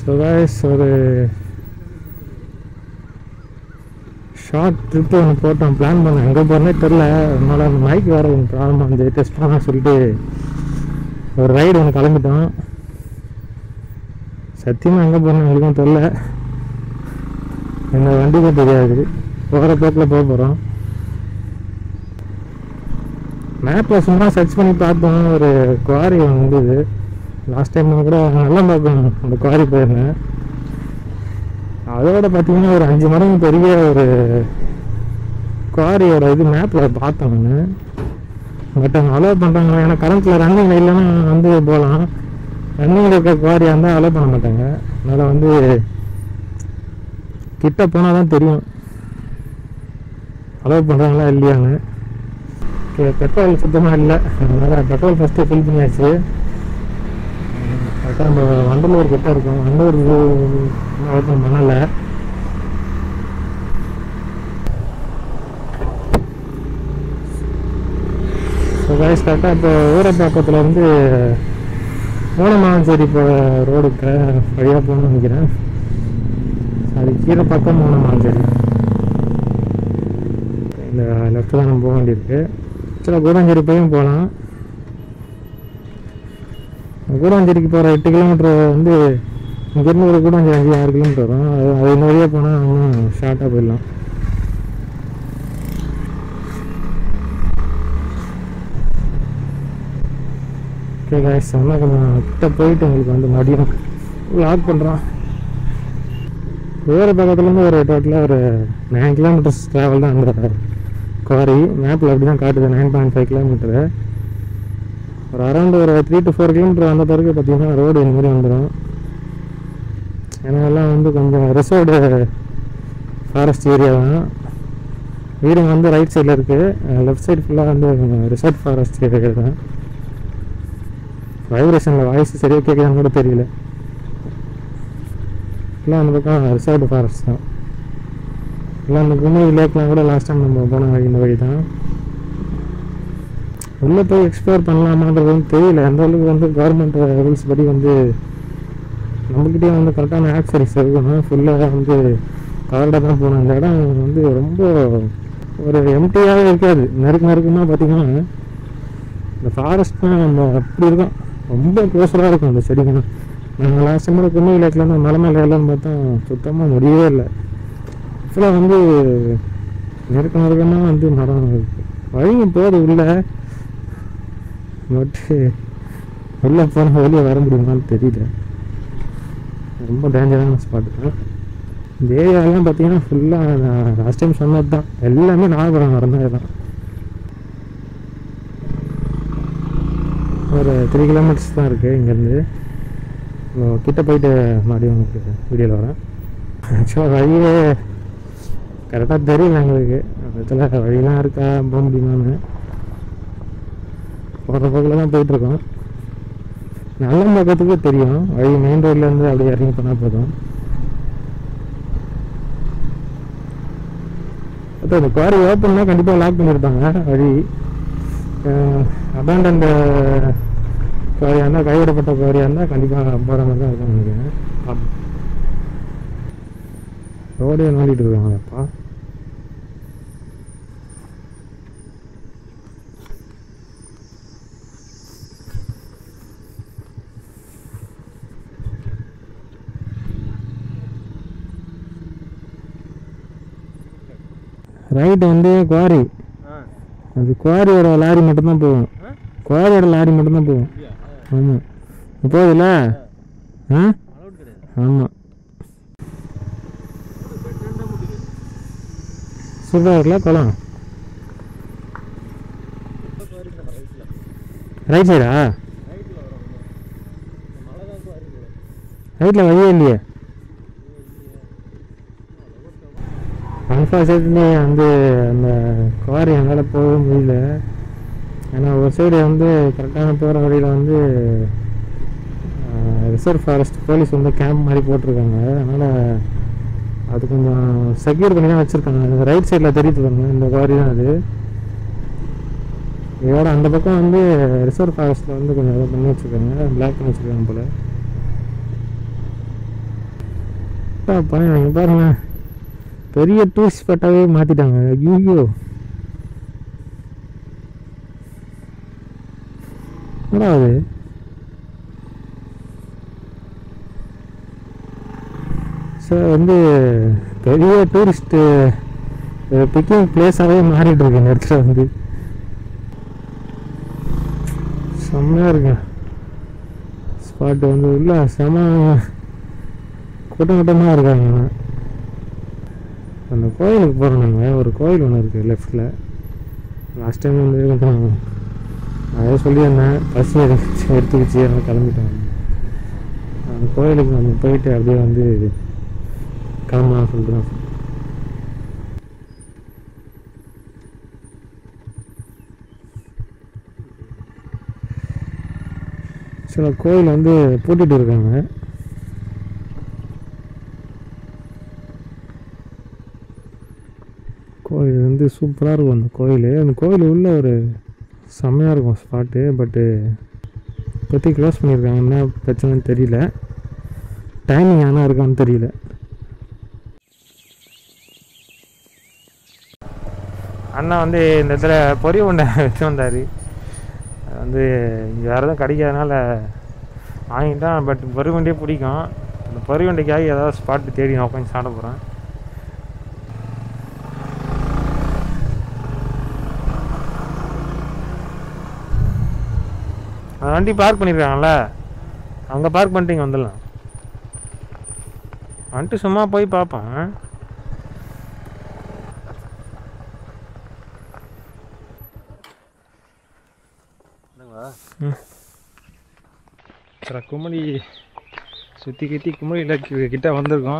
So guys ஒரு short trip ஒன்று போட்டோம் பிளான் பண்ணேன் எங்கே போகிறனே தெரில அதனால அந்த மைக் வேறு கொஞ்சம் ப்ராப்ளம் வந்து டெஸ்ட் பண்ண சொல்லிட்டு ஒரு ரைடு ஒன்று கிளம்பிட்டோம் சத்தியமாக எங்கே போகணும் எங்களுக்கும் தெரில எங்கள் வண்டிக்கும் தெரியாது போகிற போக்கில் போக போகிறோம் மேப்பில் சும்மா சர்ச் பண்ணி பார்த்தோம் ஒரு குவாரி ஒன்று இருந்தது லாஸ்ட் டைம் கூட நல்லா பார்க்கணும் அந்த குவாரி போயிருந்தேன் அதோட பார்த்தீங்கன்னா ஒரு அஞ்சு மடங்கு பெரிய ஒரு குவாரியோட இது மேப்பில் பார்த்தேன் நான் பட் அவங்க அலோவ் பண்ணுறாங்க ஏன்னா கரண்ட்டில் ரன்னிங் இல்லைன்னா வந்து போகலாம் ரன்னிங்கில் இருக்க குவாரியாக இருந்தால் அலோவ் பண்ண மாட்டாங்க அதனால் வந்து கிட்ட போனால் தான் தெரியும் அலோவ் பண்ணுறாங்களா இல்லையான்னு பெட்ரோல் சுத்தமாக இல்லை அதனால் பெட்ரோல் ஃபஸ்ட்டு ஃபில் பண்ணியாச்சு கரெக்டாக நம்ம வண்டலூர் கிட்ட இருக்கோம் வண்டலூர் ஓப்பன் பண்ணலை ஸோ கைஸ் கரெக்டாக இப்போ ஊரப்பாக்கத்தில் இருந்து மூணமாஞ்சேரி போகிற ரோடுக்கு வழியாக போகணும்னு நினைக்கிறேன் அது கீழே பக்கம் மூணமாஞ்சேரி இந்த லெஃப்ட் தான் நம்ம போக வேண்டியிருக்கு ஆக்சுவலாக கூடாஞ்சேரி போயும் போகலாம் கூடாஞ்சேரிக்கு போகிற எட்டு கிலோமீட்டர் வந்து இங்கேருந்து ஒரு கூடாஞ்சேரி அஞ்சு ஆறு கிலோமீட்டர் வரும் அது அது இந்த வழியாக போனால் இன்னும் ஷார்ட்டாக போயிடலாம் ஓகே காய்ஸ் சொன்னால் கொஞ்சம் கிட்ட போயிட்டு உங்களுக்கு வந்து மதியம் லாக் பண்ணுறோம் வேறு பக்கத்துலேருந்து ஒரு டோட்டலாக ஒரு நைன் கிலோமீட்டர்ஸ் ட்ராவல் தான் அந்த குவாரி மேப்பில் அப்படி தான் காட்டுது நைன் பாயிண்ட் ஃபைவ் கிலோமீட்டரு ஒரு அரௌண்ட் ஒரு த்ரீ டு ஃபோர் கிலோமீட்டர் வந்த பிறகு பார்த்தீங்கன்னா ரோடு இந்த மாதிரி வந்துடும் ஏன்னா எல்லாம் வந்து கொஞ்சம் ரிசர்வ்டு ஃபாரஸ்ட் ஏரியா தான் வீடுங்க வந்து ரைட் சைடில் இருக்குது லெஃப்ட் சைடு ஃபுல்லாக வந்து ரிசர்வ் ஃபாரஸ்ட் ஏரியா தான் வைப்ரேஷனில் வாய்ஸ் சரியாக கேட்குதான்னு கூட தெரியல எல்லாம் அந்த பக்கம் ரிசர்வ்டு ஃபாரஸ்ட் தான் எல்லாம் அந்த குமரி லேக்லாம் கூட லாஸ்ட் டைம் நம்ம போன வழி இந்த வழி தான் உள்ளே போய் எக்ஸ்ப்ளோர் பண்ணலாமான்றது வந்து தெரியல எந்த அளவுக்கு வந்து கவர்மெண்ட் ரூல்ஸ் படி வந்து நம்மக்கிட்டே வந்து கரெக்டான ஆக்சரிஸ் இருக்கணும் ஃபுல்லாக வந்து கவர்டாக தான் போகணும் இந்த இடம் வந்து ரொம்ப ஒரு எம்டியாகவே இருக்காது நெருக்க நெருக்கமாக பார்த்தீங்கன்னா இந்த ஃபாரஸ்ட் தான் நம்ம அப்படி இருக்கும் ரொம்ப க்ளோஸராக இருக்கும் அந்த செடிங்க நாங்கள் லாஸ்ட் டைம் கும்மி லேக்லேருந்து மலை மேலே ஏறலாம்னு பார்த்தா சுத்தமாக முடியவே இல்லை ஆக்சுவலாக வந்து நெருக்க நெருக்கமாக வந்து மரம் இருக்கு வழியும் போகுது உள்ள பட் உள்ளே போனால் வெளியே வர முடியுமான்னு தெரியல ரொம்ப டேஞ்சரான ஸ்பாட்டு தான் இந்த ஏரியாலாம் பார்த்தீங்கன்னா ஃபுல்லாக நான் லாஸ்ட் டைம் சொன்னது தான் எல்லாமே நாகபுரம் மரம் தான் ஒரு த்ரீ கிலோமீட்டர்ஸ் தான் இருக்குது இங்கேருந்து கிட்ட போயிட்டு மறுபடியும் உங்களுக்கு வீடியோவில் வரேன் ஆக்சுவலாக வழியே கரெக்டாக தெரியல எங்களுக்கு அந்த இடத்துல வழியெலாம் இருக்கா போக முடியுமான்னு போகிற போக்கில் தான் போயிட்டுருக்கோம் நல்ல பக்கத்துக்கு தெரியும் வழி மெயின் ரோட்லேருந்து அப்படியே இறங்கி போனால் போதும் அப்போ இந்த குவாரி ஓப்பன்னா கண்டிப்பாக லாக் பண்ணியிருப்பாங்க வழி அபேண்டன்ட் குவாரியாக இருந்தால் கைவிடப்பட்ட குவாரியாக இருந்தால் கண்டிப்பாக போகிற மாதிரி தான் இருக்கும் நினைக்கிறேன் ரோடே நோண்டிட்டு இருக்காங்கப்பா ரைட் வந்து குவாரி அது குவாரியோட லாரி மட்டும்தான் போகும் குவாரியோட லாரி மட்டும்தான் போகும் ஆமாம் போகுதுல்ல ஆ ஆமாம் சூப்பராக இருக்குல்ல குளம் ரைட் சைடா ரைட்டில் வழியே இல்லையே அன்ஃபார்ச்சுனேட்லி வந்து அந்த குவாரி என்னால் போக முடியல ஏன்னா ஒரு சைடு வந்து கரெக்டான போகிற வழியில் வந்து ரிசர்வ் ஃபாரஸ்ட் போலீஸ் வந்து கேம்ப் மாதிரி போட்டிருக்காங்க அதனால் அது கொஞ்சம் செக்யூர் பண்ணி தான் வச்சுருக்காங்க ரைட் சைடில் தெரியுது பாருங்க இந்த குவாரி தான் அது இதோட அந்த பக்கம் வந்து ரிசர்வ் ஃபாரஸ்ட்டில் வந்து கொஞ்சம் ஏதோ பண்ணி வச்சுருக்காங்க பிளாக் பண்ணி வச்சுருக்காங்க போல் அட்டா பையன் இங்க பாருங்க பெரிய டூரிஸ்ட் ஸ்பாட்டாகவே மாற்றிட்டாங்க ஐயோ என்னடா அது சார் வந்து பெரிய டூரிஸ்ட்டு பிக்கிங் பிளேஸாகவே மாறிட்டு இருக்கு இந்த இடத்துல வந்து செம்மையாக இருக்கு ஸ்பாட்டு வந்து உள்ள செம கூட்டம் கூட்டமாக இருக்காங்க ஆனா. அந்த கோயிலுக்கு போகிறோம் ஒரு கோயில் ஒன்று இருக்குது லெஃப்டில் லாஸ்ட் டைம் வந்து கொஞ்சம் அதே சொல்லியிருந்தேன் பசி எடுத்து எடுத்துக்கிச்சு அதனால் கிளம்பிட்டேன் அந்த கோயிலுக்கு நம்ம போயிட்டு அப்படியே வந்து கிளம்பலாம் சொல்கிறேன் சில கோயில் வந்து பூட்டிட்டு இருக்காங்க கோயில் வந்து சூப்பராக இருக்கும் அந்த கோயில் அந்த கோயில் உள்ள ஒரு செம்மையாக இருக்கும் ஸ்பாட்டு பட்டு பற்றி க்ளோஸ் பண்ணியிருக்காங்க என்ன பிரச்சனைன்னு தெரியல டைமிங் ஆனால் இருக்கான்னு தெரியல அண்ணா வந்து இந்த இடத்துல பொரிய உண்டை வச்சு வந்தார் வந்து இங்கே வேறு எதுவும் கிடைக்காதனால வாங்கிட்டான் பட் பொறி வண்டியே பிடிக்கும் அந்த பொறி வண்டிக்காக ஏதாவது ஸ்பாட்டு தேடி நான் உட்காந்து சாப்பிட போகிறேன் அந்த வண்டி பார்க் பண்ணியிருக்காங்கல்ல அங்கே பார்க் பண்ணிட்டு இங்கே வந்துடலாம் வந்துட்டு சும்மா போய் பார்ப்பேன் ம் சரி குமரி சுற்றி கித்தி குமரியில் கி- கிட்ட வந்திருக்கோம்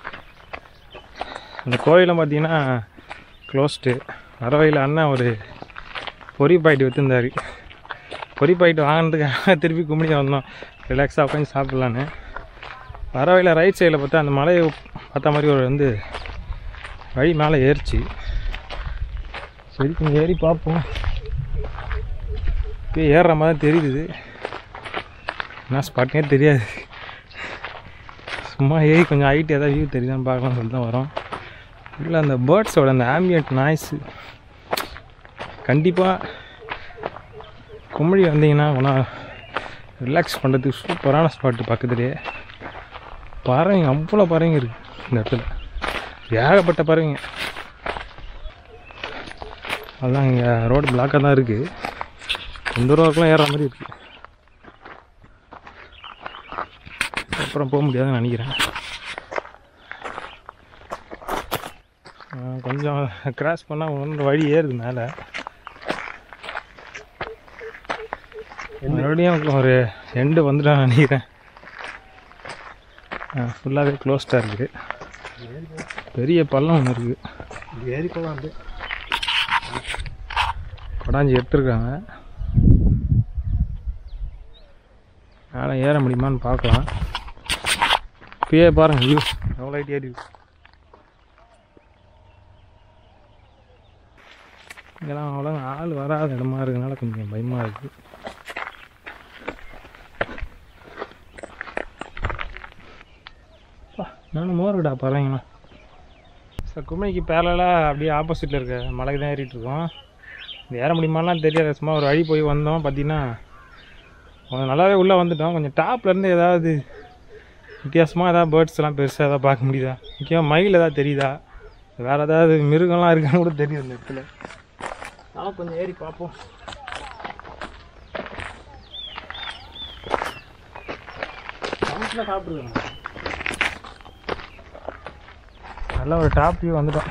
அந்த கோயிலை பார்த்தீங்கன்னா க்ளோஸ்டு வர வழியில் அண்ணன் ஒரு பொரி பாக்கெட் விற்றுந்தார் பொரி பாக்கெட் வாங்கினதுக்காக திருப்பி குமரி வந்தோம் ரிலாக்ஸாக உட்காந்து சாப்பிட்லான்னு வர வழியில் ரைட் சைடில் பார்த்தா அந்த மலையை பார்த்த மாதிரி ஒரு வந்து வழி மேலே ஏறிச்சு சரி கொஞ்சம் ஏறி பார்ப்போம் இப்போ ஏறுற மாதிரி தான் தெரியுது என்ன ஸ்பாட்னே தெரியாது சும்மா ஏறி கொஞ்சம் ஹைட் ஏதாவது வியூ தெரியுதான்னு பார்க்கலாம்னு சொல்லிட்டு தான் வரோம் இல்லை அந்த பேர்ட்ஸோட அந்த ஆம்பியன்ட் நாய்ஸு கண்டிப்பாக குமரி வந்தீங்கன்னா ஒன்றா ரிலாக்ஸ் பண்ணுறதுக்கு சூப்பரான ஸ்பாட்டு பக்கத்துலேயே பறவைங்க அவ்வளோ பறவைங்க இருக்குது இந்த இடத்துல ஏகப்பட்ட பறவைங்க அதான் இங்கே ரோடு பிளாக்காக தான் இருக்குது இந்த ரோக்கெலாம் ஏறுற மாதிரி இருக்குது அப்புறம் போக முடியாதுன்னு நினைக்கிறேன் ஆ, கொஞ்சம் கிராஸ் பண்ணால் ஒன்று வழி ஏறுது மேலே மறுபடியும் ஒரு எண்டு வந்துட்டான்னு நினைக்கிறேன் ஃபுல்லாகவே க்ளோஸ்டாக இருக்குது பெரிய பள்ளம் ஒன்று இருக்குது ஏறி போகலாம் அப்படியே கொடாஞ்சி எடுத்துருக்காங்க மேலே ஏற முடியுமான்னு பார்க்கலாம் இப்பயே பாருங்க வியூ எவ்வளோ ஹைட் ஏறி இருக்கு. இங்கெல்லாம் அவ்வளோ ஆள் வராத இடமா இருக்கனால கொஞ்சம் பயமாக இருக்குது நானும் மோருடா பறவைங்கண்ணா சார் குமரிக்கு பேரலாக அப்படியே ஆப்போசிட்டில் இருக்க மலைக்கு தான் ஏறிட்டு இருக்கோம் இது ஏற முடியுமாலாம் தெரியாது சும்மா ஒரு வழி போய் வந்தோம் பார்த்தீங்கன்னா கொஞ்சம் நல்லாவே உள்ளே வந்துட்டோம் கொஞ்சம் டாப்லேருந்து ஏதாவது வித்தியாசமாக ஏதாவது பேர்ட்ஸ் எல்லாம் பெருசாக ஏதாவது பார்க்க முடியுதா முக்கியமாக மயில் ஏதாவது தெரியுதா வேறு ஏதாவது மிருகம்லாம் இருக்கான்னு கூட தெரியும் இந்த இடத்துல அதனால் கொஞ்சம் ஏறி பார்ப்போம் சமைச்சில் சாப்பிட்ருக்கேன் நல்ல ஒரு டாப் வியூ வந்துட்டோம்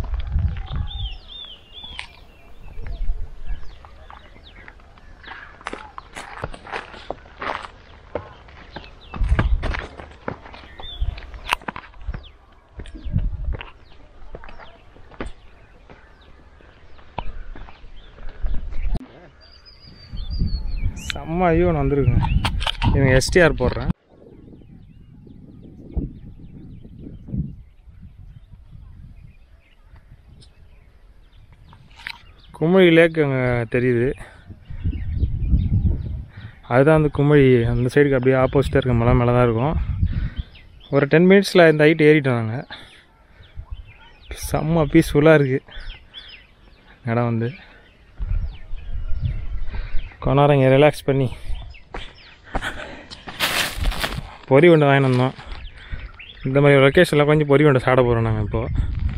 செம்ம வியூ ஒன்று வந்துருக்குங்க இவங்க எஸ்டிஆர் போடுறேன் குமரி லேக் அங்கே தெரியுது அதுதான் அந்த குமரி அந்த சைடுக்கு அப்படியே ஆப்போசிட்டாக இருக்க மலை மேலே தான் இருக்கும் ஒரு டென் மினிட்ஸில் இந்த ஹைட் ஏறிட்டோம் நாங்கள் செம்ம பீஸ்ஃபுல்லாக இருக்குது இடம் வந்து கொஞ்ச நேரம் இங்கே ரிலாக்ஸ் பண்ணி பொரி உண்டை வாங்கிட்டு வந்தோம் இந்த மாதிரி லொக்கேஷனில் கொஞ்சம் பொரி உண்டை சாப்பிட போகிறோம் நாங்கள் இப்போது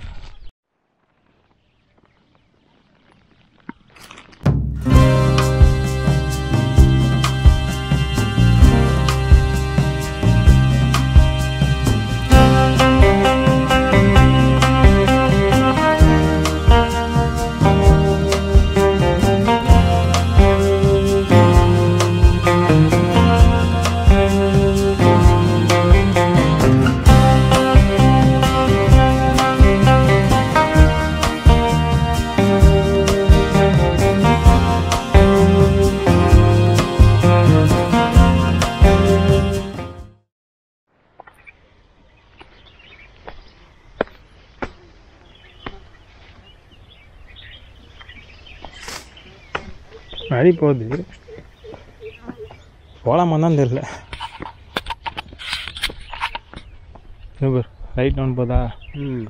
வழி போகுது போகலாமா தான் தெரில சூப்பர் ரைட் ஒன்று போதா ம்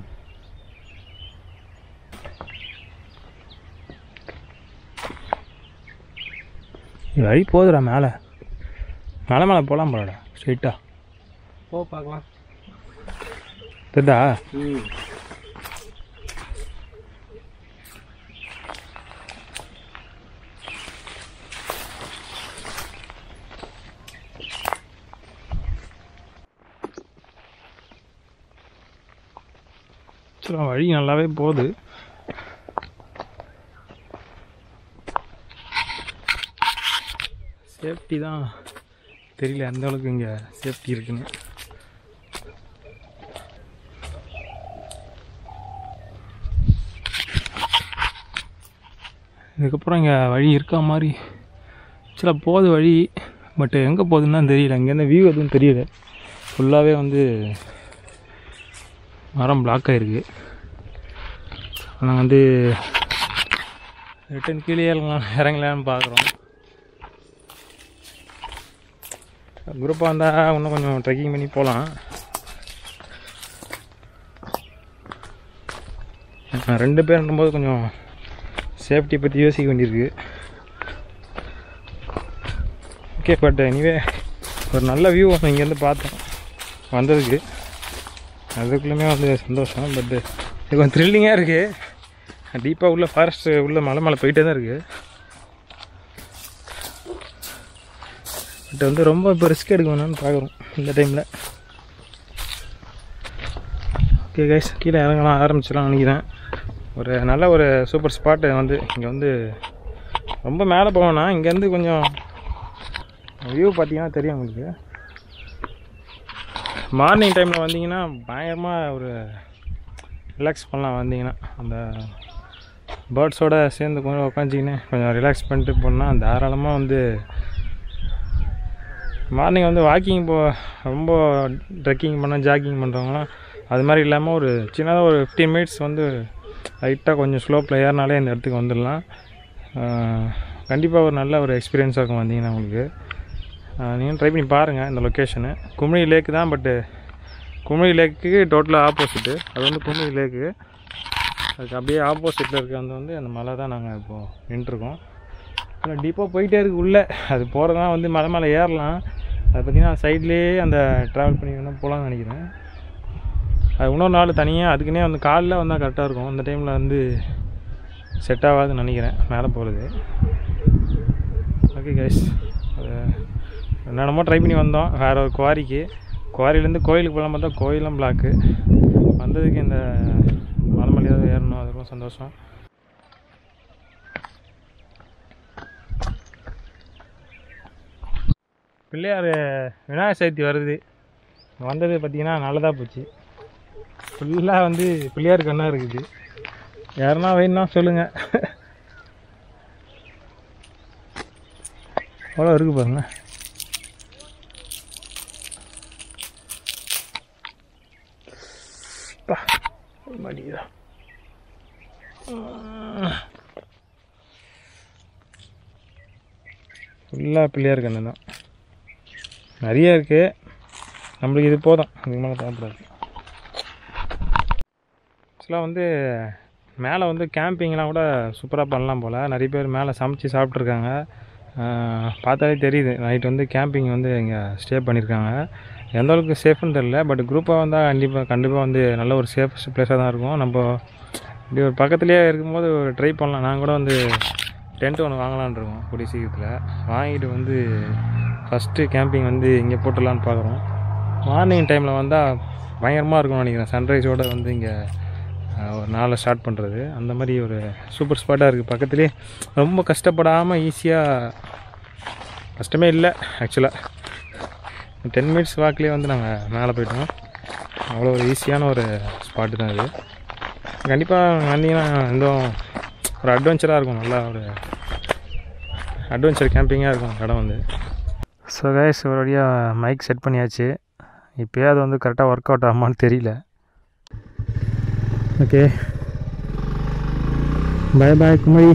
வழி போகுதுடா மேலே மேலே மேலே போகலாம் போலடா ஸ்ட்ரைட்டா போ பார்க்கலாம் தெரிதா ம் சரி வழி நல்லாவே போகுது சேஃப்டி தான் தெரியல எந்த அளவுக்கு இங்கே சேஃப்டி இருக்குன்னு இதுக்கப்புறம் இங்கே வழி இருக்கா மாதிரி சில போகுது வழி பட் எங்கே போகுதுன்னு தான் தெரியல இங்கேருந்து வியூ எதுவும் தெரியல ஃபுல்லாகவே வந்து மரம் பிளாக் ஆகிருக்கு ஆனால் வந்து ரிட்டன் கீழே இறங்கலாம் இறங்கலான்னு பார்க்குறோம் குரூப்பாக வந்தால் இன்னும் கொஞ்சம் ட்ரெக்கிங் பண்ணி போகலாம் ரெண்டு பேர் போது கொஞ்சம் சேஃப்டி பற்றி யோசிக்க வேண்டியிருக்கு ஓகே பட் எனிவே ஒரு நல்ல வியூ இங்கேருந்து பார்த்தோம் வந்ததுக்கு அதுக்குள்ளுமே வந்து சந்தோஷம் பட் இது கொஞ்சம் த்ரில்லிங்காக இருக்குது டீப்பாக உள்ள ஃபாரஸ்ட் உள்ள மலை மேலே போயிட்டே தான் இருக்குது பட் வந்து ரொம்ப இப்போ ரிஸ்க் எடுக்க வேணாம்னு பார்க்குறோம் இந்த டைமில் ஓகே கைஸ் கீழே இறங்கலாம் ஆரம்பிச்சிடலாம் நினைக்கிறேன் ஒரு நல்ல ஒரு சூப்பர் ஸ்பாட்டு வந்து இங்கே வந்து ரொம்ப மேலே போகணும்னா இங்கேருந்து கொஞ்சம் வியூ பார்த்தீங்கன்னா தெரியும் உங்களுக்கு மார்னிங் டைமில் வந்தீங்கன்னா பயங்கரமாக ஒரு ரிலாக்ஸ் பண்ணலாம் வந்தீங்கன்னா அந்த பேர்ட்ஸோட சேர்ந்து கொஞ்சம் உட்காந்துக்கின்னு கொஞ்சம் ரிலாக்ஸ் பண்ணிட்டு போனால் தாராளமாக வந்து மார்னிங் வந்து வாக்கிங் போ ரொம்ப ட்ரெக்கிங் பண்ண ஜாக்கிங் பண்ணுறவங்களாம் அது மாதிரி இல்லாமல் ஒரு சின்னதாக ஒரு ஃபிஃப்டீன் மினிட்ஸ் வந்து லைட்டாக கொஞ்சம் ஸ்லோப்பில் ஏறினாலே இந்த இடத்துக்கு வந்துடலாம் கண்டிப்பாக ஒரு நல்ல ஒரு எக்ஸ்பீரியன்ஸாக இருக்கும் வந்தீங்கன்னா உங்களுக்கு நீங்கள் ட்ரை பண்ணி பாருங்கள் இந்த லொக்கேஷனு குமிழி லேக்கு தான் பட்டு குமிழி லேக்கு டோட்டலாக ஆப்போசிட்டு அது வந்து குமிழி லேக்கு அதுக்கு அப்படியே ஆப்போசிட்டில் இருக்க அந்த வந்து அந்த மலை தான் நாங்கள் இப்போது நின்றுருக்கோம் ஆனால் டீப்பாக போயிட்டே இருக்கு உள்ளே அது போகிறதா வந்து மலை மேலே ஏறலாம் அது பார்த்திங்கன்னா சைட்லேயே அந்த ட்ராவல் பண்ணி வேணால் போகலான்னு நினைக்கிறேன் அது இன்னொரு நாள் தனியாக அதுக்குன்னே வந்து காலைல வந்தால் கரெக்டாக இருக்கும் அந்த டைமில் வந்து செட் ஆகாதுன்னு நினைக்கிறேன் மேலே போகிறது ஓகே கைஸ் அது என்னென்னமோ ட்ரை பண்ணி வந்தோம் வேறு ஒரு குவாரிக்கு குவாரிலேருந்து கோயிலுக்கு போகலாம் பார்த்தா கோயிலும் பிளாக்கு வந்ததுக்கு இந்த மலை மலையாவது ஏறணும் அது ரொம்ப சந்தோஷம் பிள்ளையார் விநாயகர் சதுர்த்தி வருது வந்தது பார்த்திங்கன்னா நல்லதாக போச்சு ஃபுல்லாக வந்து பிள்ளையார் கண்ணாக இருக்குது யாருன்னா வேணும்னா சொல்லுங்கள் அவ்வளோ இருக்கு பாருங்க பா மடிதா ஃபுல்லாக பிள்ளையார் கண்ணு தான் நிறைய இருக்குது நம்மளுக்கு இது போதும் இதுக்கு மேலே தேவைப்படாது ஆக்சுவலாக வந்து மேலே வந்து கேம்பிங்லாம் கூட சூப்பராக பண்ணலாம் போல் நிறைய பேர் மேலே சமைச்சு சாப்பிட்ருக்காங்க பார்த்தாலே தெரியுது நைட் வந்து கேம்பிங் வந்து இங்கே ஸ்டே பண்ணியிருக்காங்க எந்த அளவுக்கு சேஃப்னு தெரில பட் குரூப்பாக வந்தால் கண்டிப்பாக கண்டிப்பாக வந்து நல்ல ஒரு சேஃபஸ்ட் பிளேஸாக தான் இருக்கும் நம்ம இப்படி ஒரு பக்கத்துலேயே இருக்கும்போது ஒரு ட்ரை பண்ணலாம் நான் கூட வந்து டென்ட் ஒன்று வாங்கலான்னு இருக்கோம் கூடிய சீக்கிரத்தில் வாங்கிட்டு வந்து ஃபஸ்ட்டு கேம்பிங் வந்து இங்கே போட்டுடலான்னு பார்க்குறோம் மார்னிங் டைமில் வந்தால் பயங்கரமாக இருக்கும்னு நினைக்கிறேன் சன்ரைஸோடு வந்து இங்கே ஒரு நாளை ஸ்டார்ட் பண்ணுறது அந்த மாதிரி ஒரு சூப்பர் ஸ்பாட்டாக இருக்குது பக்கத்துலேயே ரொம்ப கஷ்டப்படாமல் ஈஸியாக கஷ்டமே இல்லை ஆக்சுவலாக டென் மினிட்ஸ் வாக்லேயே வந்து நாங்கள் மேலே போயிட்டோம் அவ்வளோ ஒரு ஈஸியான ஒரு ஸ்பாட்டு தான் இது கண்டிப்பாக வந்தீங்கன்னா எந்த ஒரு அட்வென்ச்சராக இருக்கும் நல்லா ஒரு அட்வென்ச்சர் கேம்பிங்காக இருக்கும் அந்த இடம் வந்து ஸோ கைஸ் ஒரு வழியாக மைக் செட் பண்ணியாச்சு இப்போயே அது வந்து கரெக்டாக ஒர்க் அவுட் ஆகுமான்னு தெரியல ஓகே பாய் பாய் குமரி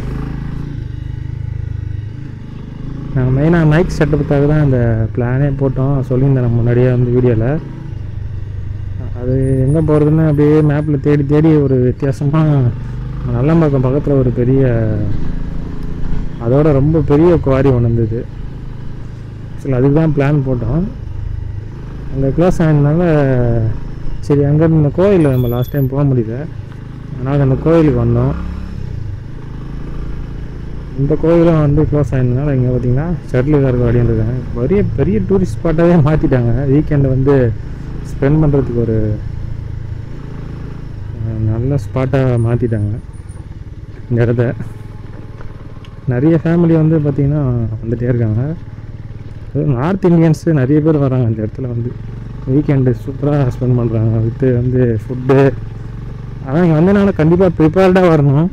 நாங்கள் மெயினாக மைக் செட்டப்புக்காக தான் இந்த பிளானே போட்டோம் சொல்லியிருந்தேன் நான் முன்னாடியே வந்து வீடியோவில் அது எங்கே போகிறதுன்னு அப்படியே மேப்பில் தேடி தேடி ஒரு வித்தியாசமாக நல்லம்பாக்கம் பக்கத்தில் ஒரு பெரிய அதோட ரொம்ப பெரிய குவாரி ஒன்று இருந்தது சரி அதுக்கு தான் பிளான் போட்டோம் அங்கே க்ளோஸ் ஆனதுனால சரி அங்கேருந்து இந்த கோயிலில் நம்ம லாஸ்ட் டைம் போக முடியல அதனால் அந்த கோயிலுக்கு வந்தோம் இந்த கோயிலும் வந்து க்ளோஸ் ஆயிருந்தனால இங்கே பார்த்தீங்கன்னா ஷட்டில் கார்க்கு விளையாண்டுருக்காங்க பெரிய பெரிய டூரிஸ்ட் ஸ்பாட்டாகவே மாற்றிட்டாங்க வீக்கெண்டை வந்து ஸ்பெண்ட் பண்ணுறதுக்கு ஒரு அஹ், நல்ல ஸ்பாட்டாக மாற்றிட்டாங்க இந்த இடத்த நிறைய ஃபேமிலி வந்து பார்த்திங்கன்னா வந்துகிட்டே இருக்காங்க அதுவும் நார்த் இந்தியன்ஸு நிறைய பேர் வராங்க இந்த இடத்துல வந்து வீக்கெண்டு சூப்பராக ஸ்பெண்ட் பண்ணுறாங்க வித்து வந்து ஃபுட்டு ஆனால் இங்கே வந்தனால கண்டிப்பாக ப்ரிப்பேர்டாக வரணும்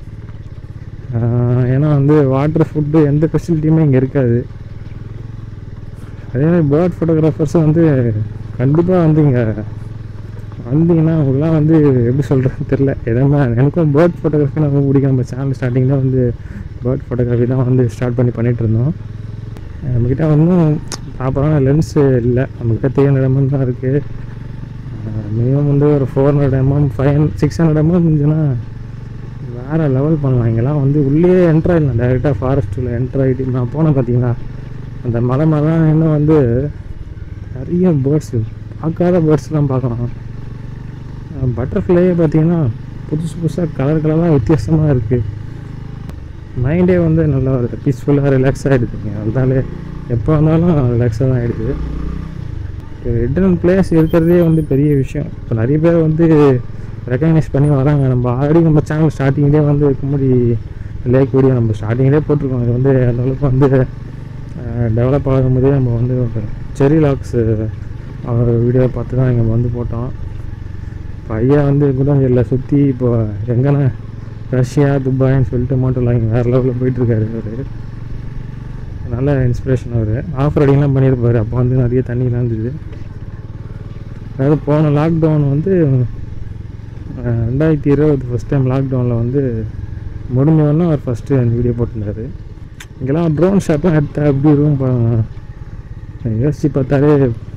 ஆஹ் ஏன்னா வந்து வாட்டர் ஃபுட்டு எந்த ஃபெசிலிட்டியுமே இங்கே இருக்காது அதே மாதிரி பேர்ட் ஃபோட்டோகிராஃபர்ஸும் வந்து கண்டிப்பாக வந்து இங்கே வந்தீங்கன்னா அவங்களாம் வந்து எப்படி சொல்கிறதுன்னு தெரில எதுவுமே எனக்கும் பேர்ட் ஃபோட்டோகிராஃபி ரொம்ப பிடிக்கும் நம்ம சேனல் ஸ்டார்டிங்கில் வந்து பேர்ட் ஃபோட்டோகிராஃபி தான் வந்து ஸ்டார்ட் பண்ணி பண்ணிகிட்டு இருந்தோம் நம்மக்கிட்ட ஒன்றும் ப்ராப்பரான லென்ஸு இல்லை நம்மக்கிட்ட த்ரீ ஹண்ட்ரட் எம்எம் தான் இருக்குது மினிமம் வந்து ஒரு four hundred mm five six hundred mm இருந்துச்சுன்னா வேறு லெவல் பண்ணலாம் இங்கெல்லாம் வந்து உள்ளே என்ட்ரு ஆகிடலாம் டேரெக்டாக ஃபாரஸ்ட்டில் என்ட்ரு ஆகிட்டு நான் போனேன் பார்த்தீங்களா அந்த மலை மரம் இன்னும் வந்து நிறைய பேர்ட்ஸு பார்க்காத பேர்ட்ஸ்லாம் பார்க்கலாம் பட்டர்ஃப்ளையே பார்த்தீங்கன்னா புதுசு புதுசாக கலர் கலராக வித்தியாசமாக இருக்குது மைண்டே வந்து நல்லா ஒரு பீஸ்ஃபுல்லாக ரிலாக்ஸ் ஆகிடுதுங்க அதனாலே எப்போ வந்தாலும் ரிலாக்ஸாக தான் ஆகிடுது ரிட்டர்ன் பிளேஸ் இருக்கிறதே வந்து பெரிய விஷயம் இப்போ நிறைய பேர் வந்து ரெக்கக்னைஸ் பண்ணி வராங்க நம்ம ஆல்ரெடி நம்ம சேனல் ஸ்டார்டிங்லேயே வந்து கும்படி லேக் வீடியோ நம்ம ஸ்டார்டிங்லேயே போட்டிருக்கோம் இது வந்து அந்த அளவுக்கு வந்து டெவலப் ஆகும்போதே நம்ம வந்து செரி லாக்ஸ் அவர் வீடியோ பார்த்து தான் இங்கே வந்து போட்டோம் இப்போ ஐயா வந்து குதாஞ்சலில் சுற்றி இப்போ எங்கன்னா ரஷ்யா துபாய்ன்னு சொல்லிட்டு மோட்டரில் இங்கே வேறு லெவலில் போயிட்டுருக்காரு அவர் நல்ல இன்ஸ்பிரேஷன் அவர் ஆஃப் ரைடிங்லாம் பண்ணியிருப்பார் அப்போ வந்து நிறைய தண்ணிலாம் இருந்தது அதாவது போன லாக்டவுன் வந்து அஹ், ரெண்டாயிரத்தி இருபது ஃபஸ்ட் டைம் லாக்டவுனில் வந்து முடிஞ்சவொன்னே அவர் ஃபஸ்ட்டு அந்த வீடியோ போட்டிருந்தாரு இங்கெல்லாம் ட்ரோன் ஷாட்லாம் எடுத்தா எப்படி இருக்கும் பா- யோசிச்சு பார்த்தாலே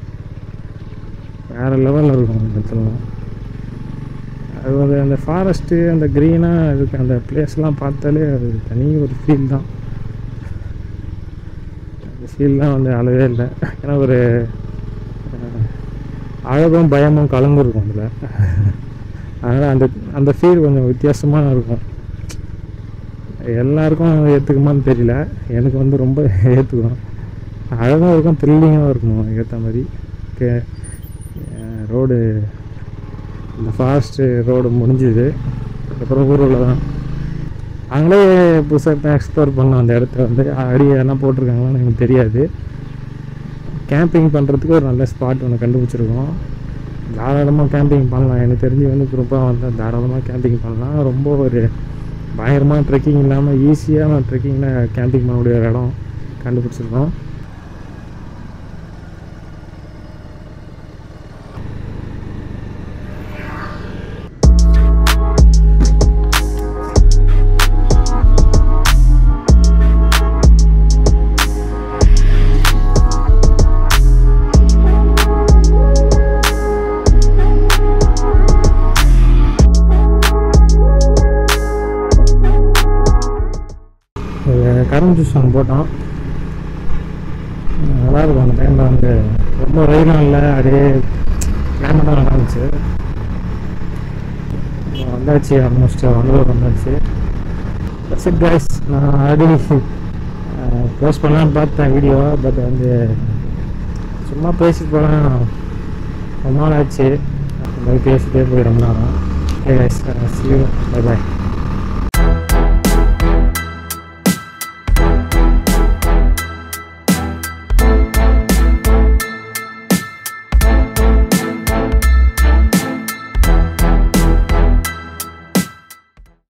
வேறு லெவலில் இருக்கும் அந்த இடத்துலலாம் அது வந்து அந்த ஃபாரஸ்ட்டு அந்த க்ரீனாக இருக்கு அந்த பிளேஸ்லாம் பார்த்தாலே அது தனி ஒரு ஃபீல் தான் அந்த ஃபீல்லாம் வந்து அளவே இல்லை ஏன்னா ஒரு அஹ், அழகும் பயமும் கலந்துருக்கும் அதில் அதனால் அந்த அந்த ஃபீல் கொஞ்சம் வித்தியாசமாக இருக்கும் எல்லாருக்கும் ஏற்றுக்குமான்னு தெரியல எனக்கு வந்து ரொம்ப ஏற்றுக்கும் அழகாக இருக்கும் த்ரில்லிங்காகவும் இருக்கும் அதுக்கு ஏற்ற மாதிரி கே ரோடு இந்த ஃபாஸ்ட்டு ரோடு முடிஞ்சுது அப்புறம் ஊரில் தான் நாங்களே புதுசாக எக்ஸ்ப்ளோர் பண்ணோம் அந்த இடத்த வந்து அடி என்ன போட்டிருக்காங்கன்னு எனக்கு தெரியாது கேம்பிங் பண்ணுறதுக்கு ஒரு நல்ல ஸ்பாட் ஒன்று கண்டுபிடிச்சிருக்கோம் தாராளமாக கேம்பிங் பண்ணலாம் எனக்கு தெரிஞ்சு வந்து குரூப்பாக வந்தால் தாராளமாக கேம்பிங் பண்ணலாம் ரொம்ப ஒரு பயங்கரமாக ட்ரெக்கிங் இல்லாமல் ஈஸியாக ட்ரெக்கிங்கில் கேம்பிங் பண்ணக்கூடிய ஒரு இடம் கண்டுபிடிச்சிருக்கோம் கரும்பு ஜூஸ் ஒன்று போட்டோம் உம், நல்லா இருக்கும் அந்த டைமில் வந்து ரொம்ப வெயிலும் இல்லை அப்படியே கிளைமேட்டும் நல்லா இருந்துச்சு உம், வந்தாச்சு ஆல்மோஸ்ட் வண்டலூர் வந்தாச்சு இட் கைஸ் நான் ஆல்ரெடி போஸ்ட் பண்ணலான்னு பார்த்தேன் வீடியோ பட் வந்து சும்மா பேசிட்டு போனால் ரொம்ப நாள் ஆச்சு இந்த மாதிரி பேசிட்டே போய் ரொம்ப நேரம் okay guys see you bye bye